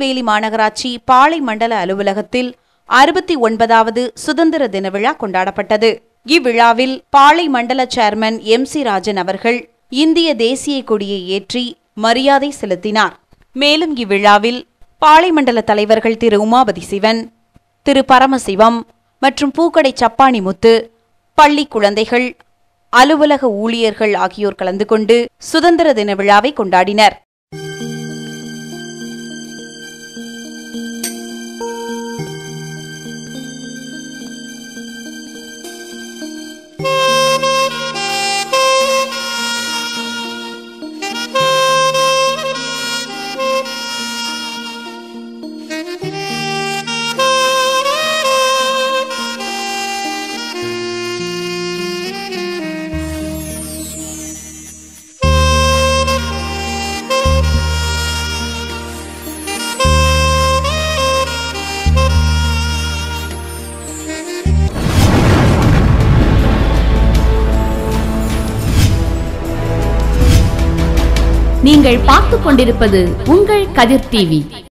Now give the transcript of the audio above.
திருநெல்வேலி மாநகராட்சி பாளை மண்டல அலுவலகத்தில் அறுபத்தி ஒன்பதாவது சுதந்திர தின விழா கொண்டாடப்பட்டது இவ்விழாவில் பாளை மண்டல சேர்மன் எம் சி ராஜன் அவர்கள் இந்திய தேசிய கொடியை ஏற்றி மரியாதை செலுத்தினார் மேலும் இவ்விழாவில் பாளை மண்டல தலைவர்கள் திரு உமாபதி சிவன் திரு பரமசிவம் மற்றும் பூக்கடை சப்பாணி முத்து பள்ளி குழந்தைகள் அலுவலக ஊழியர்கள் ஆகியோர் கலந்து கொண்டு சுதந்திர தின விழாவை கொண்டாடினர் நீங்கள் பார்த்துக் கொண்டிருப்பது உங்கள் கதிர் டிவி